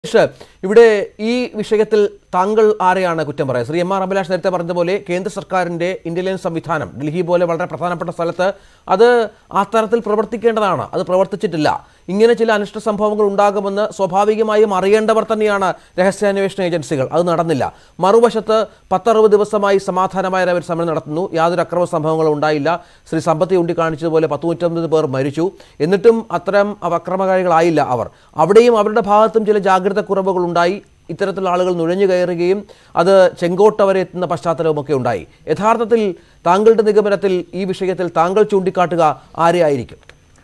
പക്ഷേ ഇവിടെ ഈ വിഷയത്തിൽ താങ്കൾ ആരെയാണ് കുറ്റം പറയുക ശ്രീ എം ആർ അഭിലാഷ് നേരത്തെ പറഞ്ഞതുപോലെ കേന്ദ്ര സർക്കാരിന്റെ ഇന്റലിജൻസ് സംവിധാനം ഡൽഹി പോലെ വളരെ പ്രധാനപ്പെട്ട സ്ഥലത്ത് അത് ആ തരത്തിൽ പ്രവർത്തിക്കേണ്ടതാണ് അത് പ്രവർത്തിച്ചിട്ടില്ല ഇങ്ങനെ ചില അനിഷ്ട സംഭവങ്ങൾ ഉണ്ടാകുമെന്ന് സ്വാഭാവികമായും അറിയേണ്ടവർ തന്നെയാണ് രഹസ്യാന്വേഷണ ഏജൻസികൾ അത് നടന്നില്ല മറുവശത്ത് പത്തറുപത് ദിവസമായി സമാധാനമായ അവർ സമരം നടത്തുന്നു യാതൊരു അക്രമ സംഭവങ്ങളും ഉണ്ടായില്ല ശ്രീ സമ്പത്തി ചൂണ്ടിക്കാണിച്ചതുപോലെ പത്ത് നൂറ്റമ്പത് പേർ മരിച്ചു എന്നിട്ടും അത്തരം അക്രമകാരികളായില്ല അവർ അവിടെയും അവരുടെ ഭാഗത്തും ചില ജാഗ്രത കുറവുകൾ ഉണ്ടായി ഇത്തരത്തിലുള്ള ആളുകൾ നുഴഞ്ഞു കയറുകയും അത് ചെങ്കോട്ട വരെ എത്തുന്ന പശ്ചാത്തലവുമൊക്കെ ഉണ്ടായി യഥാർത്ഥത്തിൽ താങ്കളുടെ നിഗമനത്തിൽ ഈ വിഷയത്തിൽ താങ്കൾ ചൂണ്ടിക്കാട്ടുക ആരെയായിരിക്കും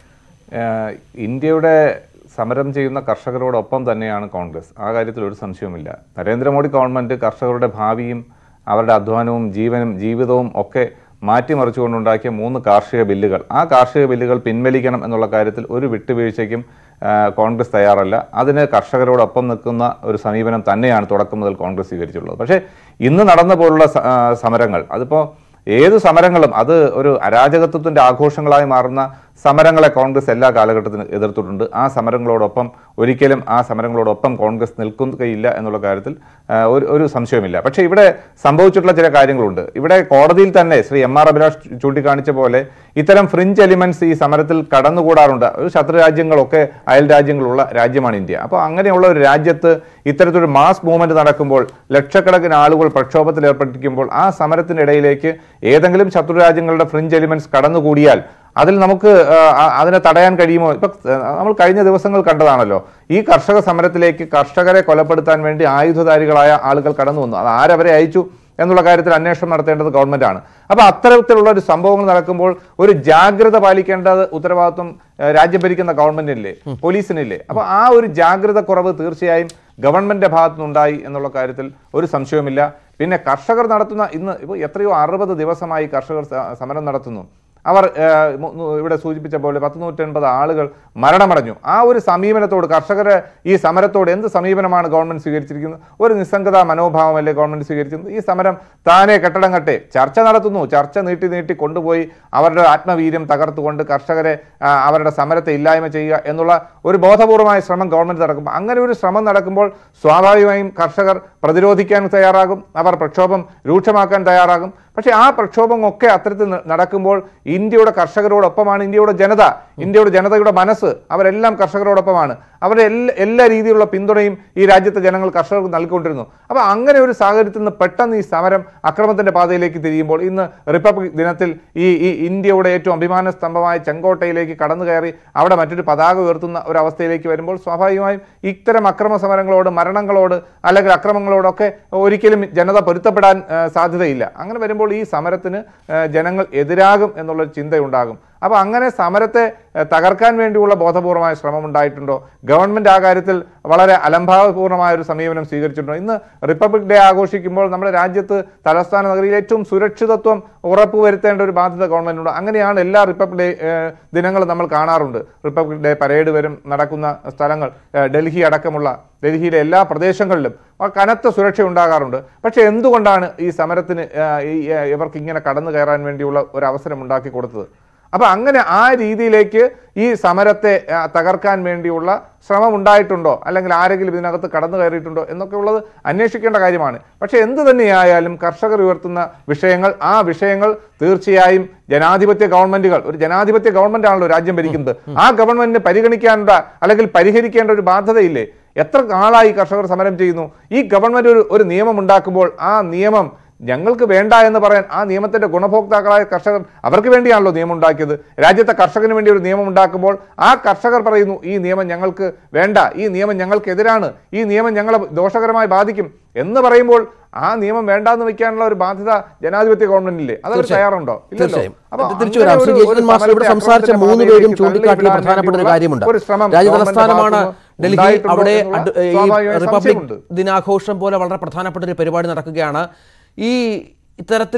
ഏഹ് ഇന്ത്യയുടെ സമരം ചെയ്യുന്ന കർഷകരോടൊപ്പം തന്നെയാണ് കോൺഗ്രസ് ആ കാര്യത്തിൽ ഒരു സംശയവുമില്ല നരേന്ദ്രമോദി ഗവൺമെന്റ് കർഷകരുടെ ഭാവിയും അവരുടെ അധ്വാനവും ജീവനും ജീവിതവും ഒക്കെ മാറ്റിമറിച്ചുകൊണ്ടുണ്ടാക്കിയ മൂന്ന് കാർഷിക ബില്ലുകൾ ആ കാർഷിക ബില്ലുകൾ പിൻവലിക്കണം എന്നുള്ള കാര്യത്തിൽ ഒരു വിട്ടുവീഴ്ചയ്ക്കും ഏഹ് കോൺഗ്രസ് തയ്യാറല്ല അതിന് കർഷകരോടൊപ്പം നിൽക്കുന്ന ഒരു സമീപനം തന്നെയാണ് തുടക്കം മുതൽ കോൺഗ്രസ് സ്വീകരിച്ചിട്ടുള്ളത് പക്ഷേ ഇന്ന് നടന്ന പോലുള്ള സ- ആ, സമരങ്ങൾ അതിപ്പോൾ ഏത് സമരങ്ങളും അത് ഒരു അരാജകത്വത്തിന്റെ ആഘോഷങ്ങളായി മാറുന്ന സമരങ്ങളെ കോൺഗ്രസ് എല്ലാ കാലഘട്ടത്തിലും എതിർത്തിട്ടുണ്ട് ആ സമരങ്ങളോടൊപ്പം ഒരിക്കലും ആ സമരങ്ങളോടൊപ്പം കോൺഗ്രസ് നിൽക്കുകയില്ല എന്നുള്ള കാര്യത്തിൽ ആ, ഒരു ഒരു സംശയവുമില്ല പക്ഷേ ഇവിടെ സംഭവിച്ചിട്ടുള്ള ചില കാര്യങ്ങളുണ്ട് ഇവിടെ കോടതിയിൽ തന്നെ ശ്രീ എം ആർ അഭിലാഷ് ചൂണ്ടിക്കാണിച്ച പോലെ ഇത്തരം ഫ്രിഞ്ച് എലിമെന്റ്സ് ഈ സമരത്തിൽ കടന്നുകൂടാറുണ്ട് ഒരു ശത്രു രാജ്യങ്ങളൊക്കെ അയൽ രാജ്യങ്ങളുള്ള രാജ്യമാണ് ഇന്ത്യ അപ്പോൾ അങ്ങനെയുള്ള ഒരു രാജ്യത്ത് ഇത്തരത്തിലൊരു മാസ് മൂവ്മെന്റ് നടക്കുമ്പോൾ ലക്ഷക്കണക്കിന് ആളുകൾ പ്രക്ഷോഭത്തിൽ ഏർപ്പെട്ടിരിക്കുമ്പോൾ ആ സമരത്തിനിടയിലേക്ക് ഏതെങ്കിലും ശത്രു രാജ്യങ്ങളുടെ ഫ്രിഞ്ച് എലിമെന്റ്സ് കടന്നുകൂടിയാൽ അതിൽ നമുക്ക് ആ, ആ- അതിനെ തടയാൻ കഴിയുമോ ഇപ്പൊ ആ, നമ്മൾ കഴിഞ്ഞ ദിവസങ്ങൾ കണ്ടതാണല്ലോ ഈ കർഷക സമരത്തിലേക്ക് കർഷകരെ കൊലപ്പെടുത്താൻ വേണ്ടി ആയുധധാരികളായ ആളുകൾ കടന്നു വന്നു അത് ആരവരെ അയച്ചു എന്നുള്ള കാര്യത്തിൽ അന്വേഷണം നടത്തേണ്ടത് ഗവൺമെന്റാണ് അപ്പൊ അത്തരത്തിലുള്ള ഒരു സംഭവങ്ങൾ നടക്കുമ്പോൾ ഒരു ജാഗ്രത പാലിക്കേണ്ടത് ഉത്തരവാദിത്വം ആ, രാജ്യം ഭരിക്കുന്ന ഗവൺമെന്റിനില്ലേ പോലീസിനില്ലേ അപ്പൊ ആ ഒരു ജാഗ്രത കുറവ് തീർച്ചയായും ഗവൺമെന്റിന്റെ ഭാഗത്തുനിന്നുണ്ടായി എന്നുള്ള കാര്യത്തിൽ ഒരു സംശയവുമില്ല പിന്നെ കർഷകർ നടത്തുന്ന ഇന്ന് ഇപ്പോൾ എത്രയോ അറുപത് ദിവസമായി കർഷകർ സ- സമരം നടത്തുന്നു അവർ ഏഹ്, മു- മു- ഇവിടെ സൂചിപ്പിച്ച പോലെ പത്ത് നൂറ്റൻപത് ആളുകൾ മരണമടഞ്ഞു ആ ഒരു സമീപനത്തോട് കർഷകരെ ഈ സമരത്തോട് എന്ത് സമീപനമാണ് ഗവൺമെന്റ് സ്വീകരിച്ചിരിക്കുന്നത് ഒരു നിസ്സംഗത മനോഭാവമല്ലേ ഗവൺമെന്റ് സ്വീകരിക്കുന്നത് ഈ സമരം താനെ കെട്ടടം കട്ടെ ചർച്ച നടത്തുന്നു ചർച്ച നീട്ടി നീട്ടി കൊണ്ടുപോയി അവരുടെ ആത്മവീര്യം തകർത്തുകൊണ്ട് കർഷകരെ ആ, അവരുടെ സമരത്തെ ഇല്ലായ്മ ചെയ്യുക എന്നുള്ള ഒരു ബോധപൂർവമായ ശ്രമം ഗവൺമെന്റ് നടക്കുമ്പോൾ അങ്ങനെ ഒരു ശ്രമം നടക്കുമ്പോൾ സ്വാഭാവികമായും കർഷകർ പ്രതിരോധിക്കാൻ തയ്യാറാകും അവർ പ്രക്ഷോഭം രൂക്ഷമാക്കാൻ തയ്യാറാകും പക്ഷേ ആ പ്രക്ഷോഭമൊക്കെ അത്തരത്തിൽ ന- നടക്കുമ്പോൾ ഇന്ത്യയുടെ കർഷകരോടൊപ്പമാണ് ഇന്ത്യയുടെ ജനത ഇന്ത്യയുടെ ജനതയുടെ മനസ്സ് അവരെല്ലാം കർഷകരോടൊപ്പമാണ് അവരുടെ എല്ലാ എല്ലാ രീതിയിലുള്ള പിന്തുണയും ഈ രാജ്യത്തെ ജനങ്ങൾ കർഷകർക്ക് നൽകിക്കൊണ്ടിരുന്നു അപ്പോൾ അങ്ങനെ ഒരു സാഹചര്യത്തിൽ നിന്ന് പെട്ടെന്ന് ഈ സമരം അക്രമത്തിന്റെ പാതയിലേക്ക് തിരിയുമ്പോൾ ഇന്ന് റിപ്പബ്ലിക് ദിനത്തിൽ ഈ ഈ ഇന്ത്യയുടെ ഏറ്റവും അഭിമാന സ്തംഭമായ ചെങ്കോട്ടയിലേക്ക് കടന്നു കയറി അവിടെ മറ്റൊരു പതാക ഉയർത്തുന്ന ഒരു അവസ്ഥയിലേക്ക് വരുമ്പോൾ സ്വാഭാവികമായും ഇത്തരം അക്രമ സമരങ്ങളോട് മരണങ്ങളോട് അല്ലെങ്കിൽ അക്രമങ്ങളോടൊക്കെ ഒരിക്കലും ജനത പൊരുത്തപ്പെടാൻ ആ, സാധ്യതയില്ല അങ്ങനെ വരുമ്പോൾ ഈ സമരത്തിന് ആ, ജനങ്ങൾ എതിരാകും എന്നുള്ളൊരു ചിന്തയുണ്ടാകും അപ്പോൾ അങ്ങനെ സമരത്തെ ആ, തകർക്കാൻ വേണ്ടിയുള്ള ബോധപൂർവമായ ശ്രമം ഉണ്ടായിട്ടുണ്ടോ ഗവൺമെന്റ് ആ കാര്യത്തിൽ വളരെ അലംഭാവപൂർണമായ ഒരു സമീപനം സ്വീകരിച്ചിട്ടുണ്ടോ ഇന്ന് റിപ്പബ്ലിക് ഡേ ആഘോഷിക്കുമ്പോൾ നമ്മുടെ രാജ്യത്ത് തലസ്ഥാന നഗരിയിൽ ഏറ്റവും സുരക്ഷിതത്വം ഉറപ്പുവരുത്തേണ്ട ഒരു ബാധ്യത ഗവൺമെന്റിനുണ്ട് അങ്ങനെയാണ് എല്ലാ റിപ്പബ്ലിക് ഡേ ഏഹ്, ദിനങ്ങളും നമ്മൾ കാണാറുണ്ട് റിപ്പബ്ലിക് ഡേ പരേഡ് വരും നടക്കുന്ന സ്ഥലങ്ങൾ ഏഹ്, ഡൽഹി അടക്കമുള്ള ഡൽഹിയിലെ എല്ലാ പ്രദേശങ്ങളിലും ആ കനത്ത സുരക്ഷ ഉണ്ടാകാറുണ്ട് പക്ഷേ എന്തുകൊണ്ടാണ് ഈ സമരത്തിന് ഏഹ്, ഈ ഏഹ്, ഇവർക്ക് ഇങ്ങനെ കടന്നു കയറാൻ വേണ്ടിയുള്ള ഒരു അവസരം ഉണ്ടാക്കി കൊടുത്തത് അപ്പൊ അങ്ങനെ ആ രീതിയിലേക്ക് ഈ സമരത്തെ ആ, തകർക്കാൻ വേണ്ടിയുള്ള ശ്രമം ഉണ്ടായിട്ടുണ്ടോ അല്ലെങ്കിൽ ആരെങ്കിലും ഇതിനകത്ത് കടന്നു കയറിയിട്ടുണ്ടോ എന്നൊക്കെ ഉള്ളത് അന്വേഷിക്കേണ്ട കാര്യമാണ് പക്ഷെ എന്ത് തന്നെയായാലും കർഷകർ ഉയർത്തുന്ന വിഷയങ്ങൾ ആ വിഷയങ്ങൾ തീർച്ചയായും ജനാധിപത്യ ഗവൺമെന്റുകൾ ഒരു ജനാധിപത്യ ഗവൺമെന്റ് ആണല്ലോ രാജ്യം ഭരിക്കുന്നത് ആ ഗവൺമെന്റിന് പരിഗണിക്കേണ്ട അല്ലെങ്കിൽ പരിഹരിക്കേണ്ട ഒരു ബാധ്യതയില്ലേ എത്ര നാളായി കർഷകർ സമരം ചെയ്യുന്നു ഈ ഗവൺമെന്റ് ഒരു ഒരു നിയമം ഉണ്ടാക്കുമ്പോൾ ആ നിയമം ഞങ്ങൾക്ക് വേണ്ട എന്ന് പറയാൻ ആ നിയമത്തിന്റെ ഗുണഭോക്താക്കളായ കർഷകർ അവർക്ക് വേണ്ടിയാണല്ലോ നിയമം ഉണ്ടാക്കിയത് രാജ്യത്തെ കർഷകന് വേണ്ടി ഒരു നിയമം ഉണ്ടാക്കുമ്പോൾ ആ കർഷകർ പറയുന്നു ഈ നിയമം ഞങ്ങൾക്ക് വേണ്ട ഈ നിയമം ഞങ്ങൾക്കെതിരാണ് ഈ നിയമം ഞങ്ങളെ ദോഷകരമായി ബാധിക്കും എന്ന് പറയുമ്പോൾ ആ നിയമം വേണ്ടാന്ന് വെക്കാനുള്ള ഒരു ബാധ്യത ജനാധിപത്യ ഗവൺമെന്റില്ലേ അതവർ തീർച്ചയായും. തയ്യാറുണ്ടോ ഇല്ലല്ലോ തീർച്ചയായും അപ്പൊ തിരിച്ചു അങ്ങനെ വരാം ശ്രീ ഒരു- ജയചന്ദ്രൻ ഒരു മാസ്റ്റർ ഇവിടെ സമരത്തെ സംസാരിച്ച അക്രമത്തിന്റെ മൂന്ന് പേരും പാതയിലേക്ക് ചൂണ്ടിക്കാട്ടിയ തള്ളിവിടാൻ പ്രധാനപ്പെട്ട ഒരു വേണ്ടിയുള്ള കാര്യമുണ്ട് ഒരു ശ്രമം രാജ്യ ഗവൺമെന്റ് തലസ്ഥാനമാണ് ഭാഗത്തുനിന്ന് ഡൽഹി ഉണ്ടായിട്ടുണ്ടോ അവിടെ എന്നുള്ള അഡ്- ഈ സ്വാഭാവികമായ റിപ്പബ്ലിക് സംശയമുണ്ട്. ദിനാഘോഷം പോലെ വളരെ പ്രധാനപ്പെട്ട ഒരു പരിപാടി നടക്കുകയാണ് ഈ ഇത്തരത്തിൽ